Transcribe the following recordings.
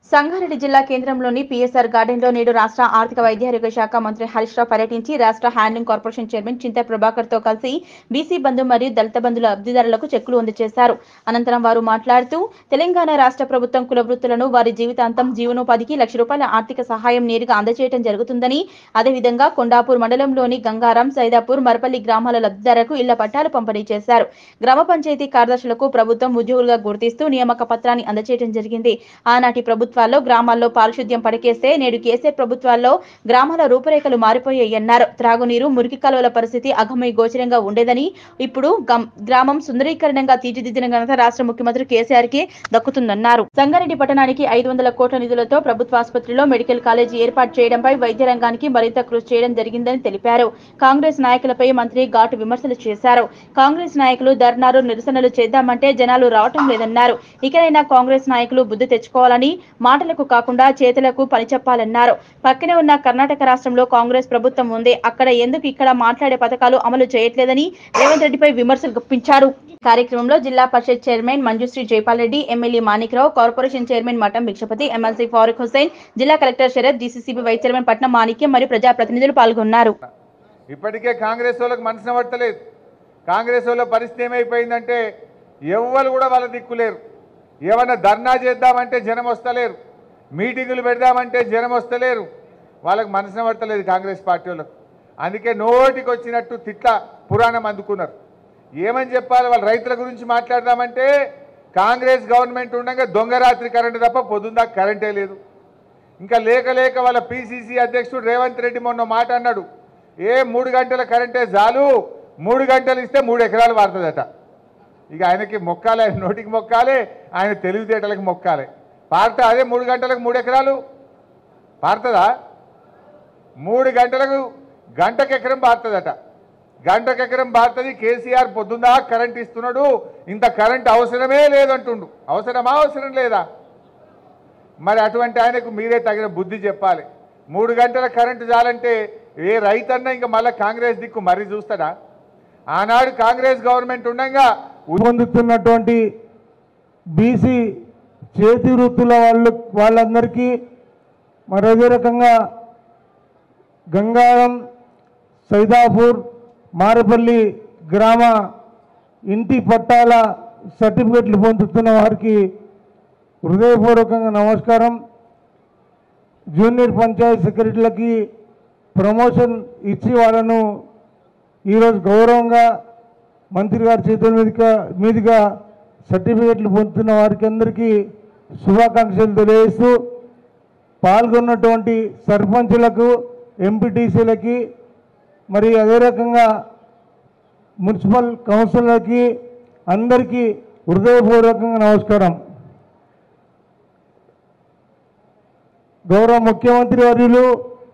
సంగారెడ్డి జిల్లా కేంద్రంలోని PSR garden లో నేడు రాష్ట్ర ఆర్థిక వైద్యారోగ్య శాఖ మంత్రి హరీష్ రావు పర్యటించి రాష్ట్ర హ్యాండ్లింగ్ కార్పొరేషన్ చైర్మన్ చింత ప్రభాకర్ తో కలిసి బీసీ బంధు మరియు దళిత బంధుల లబ్ధిదారులకు చెక్కులు అందజేశారు అనంతరం వారు మాట్లాడుతూ తెలంగాణ రాష్ట్ర ప్రభుత్వం కుల వృత్తులను వారి జీవితాంతం జీవనోపాధికి లక్ష రూపాయల ఆర్థిక సహాయం నేరుగా అందజేయడం జరుగుతుందని అదేవిధంగా కొండాపూర్ మండలంలోని గంగారం సైదాపూర్ మరపల్లి గ్రామాల లబ్ధిదారులకు ఇళ్ల పట్టాలు పంపిణీ చేశారు గ్రామ పంచాయతీ కార్యదర్శులకు ప్రభుత్వం ఉద్యోగులుగా గుర్తిస్తూ నియామక పత్రాన్ని అందజేయడం జరిగింది ఆనాటి ప్రభుత్వాల్లో గ్రామాల్లో పారిశుద్ధ్యం పడకేస్తే నేడు కేసీఆర్ ప్రభుత్వాల్లో గ్రామాల రూపురేఖలు మారిపోయాయన్నారు త్రాగునీరు మురికి కాలువల పరిస్థితి అగమ్య గోచరంగా ఉండేదని ఇప్పుడు గం- గ్రామం సుందరీకరణంగా తీర్చిదిద్దిన ఘనత రాష్ట్ర ముఖ్యమంత్రి కేసీఆర్ కి దక్కుతుందన్నారు సంగారెడ్డి పట్టణానికి ఐదు వందల కోట్ల నిధులతో ప్రభుత్వ ఆసుపత్రిలో మెడికల్ కాలేజీ ఏర్పాటు చేయడంపై వైద్య రంగానికి మరింత కృషి చేయడం జరిగిందని తెలిపారు కాంగ్రెస్ నాయకులపై మంత్రి ఘాటు విమర్శలు చేశారు కాంగ్రెస్ నాయకులు ధర్నాలు నిరసనలు చేద్దామంటే జనాలు రావటం లేదన్నారు ఇకనైనా కాంగ్రెస్ నాయకులు బుద్ధి తెచ్చుకోవాలని మాటలకు కాకుండా చేతులకు పని చెప్పాలన్నారు పక్కనే ఉన్న కర్ణాటక రాష్ట్రంలో కాంగ్రెస్ ప్రభుత్వం ఉంది అక్కడ ఎందుకు ఇక్కడ మాట్లాడే పథకాలు అమలు చేయట్లేదని రేవంత్ రెడ్డిపై విమర్శలు గుప్పించారు కార్యక్రమంలో Zilla Parishad chairman Manjushree Jaipal Reddy MLA Manikrao corporation chairman Matham Bhikshapathi MLC Farooq Hussain జిల్లా collector Sharath DCCB vice chairman Patnam Manikyam మరియు ప్రజాప్రతినిధులు పాల్గొన్నారు ఇప్పటికే కాంగ్రెస్ వాళ్ళకి మనసున పట్టలేదు కాంగ్రెస్ వాళ్ళ పరిస్థితి ఏమైపోయిందంటే ఎవ్వరు కూడా వాళ్ళ దిక్కులేరు ఏమన్నా ధర్నా చేద్దామంటే జనం వస్తలేరు మీటింగులు పెడదామంటే జనం వస్తలేరు వాళ్ళకి మనసున పట్టలేదు కాంగ్రెస్ పార్టీ వాళ్ళకు అందుకే నోటికి వచ్చినట్టు తిట్ల పురాణం అందుకున్నారు ఏమని చెప్పాలి వాళ్ళ రైతుల గురించి మాట్లాడదామంటే కాంగ్రెస్ గవర్నమెంట్ ఉండగా దొంగరాత్రి కరెంటు తప్ప పొద్దుందా కరెంటే లేదు ఇంకా లేక లేక వాళ్ళ పిసిసి అధ్యక్షుడు రేవంత్ రెడ్డి మొన్న మాట అన్నాడు ఏ మూడు గంటల కరెంటే చాలు మూడు గంటలు ఇస్తే మూడు ఎకరాలు వాడుతుందట ఇక ఆయనకి మొక్కాలి ఆయన నోటికి మొక్కాలి ఆయన తెలివితేటలకు మొక్కాలి పారుతా అదే మూడు గంటలకు మూడు ఎకరాలు పారుతుందా మూడు గంటలకు గంటకు ఎకరం పారుతుందట గంటకు ఎకరం పారుతుంది కేసీఆర్ పొద్దుందా కరెంట్ ఇస్తున్నాడు ఇంత కరెంట్ అవసరమే లేదంటుండు అవసరమా అవసరం లేదా మరి అటువంటి ఆయనకు మీరే తగిన బుద్ధి చెప్పాలి మూడు గంటల కరెంటు చాలంటే ఏ రైతన్నా ఇంకా మళ్ళీ కాంగ్రెస్ దిక్కు మరీ చూస్తాడా ఆనాడు కాంగ్రెస్ గవర్నమెంట్ ఉండగా పొందుతున్నటువంటి బీసీ చేతి వృత్తుల వాళ్ళు వాళ్ళందరికీ మరి అదే రకంగా గంగారం సైదాపూర్ మారపల్లి గ్రామ ఇంటి పట్టాల సర్టిఫికెట్లు పొందుతున్న వారికి హృదయపూర్వకంగా నమస్కారం జూనియర్ పంచాయత్ సెక్రటరీలకి ప్రమోషన్ ఇచ్చి వాళ్ళను ఈరోజు గౌరవంగా మంత్రి గారి చేతుల మీదుగా మీదుగా సర్టిఫికెట్లు పొందుతున్న వారికి అందరికీ శుభాకాంక్షలు తెలియజేస్తూ పాల్గొన్నటువంటి సర్పంచులకు ఎంపీటీసీలకి మరి అదే రకంగా మున్సిపల్ కౌన్సిలర్కి అందరికీ హృదయపూర్వకంగా నమస్కారం గౌరవ ముఖ్యమంత్రి వర్యులు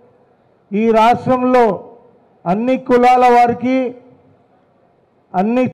ఈ రాష్ట్రంలో అన్ని కులాల వారికి అన్ని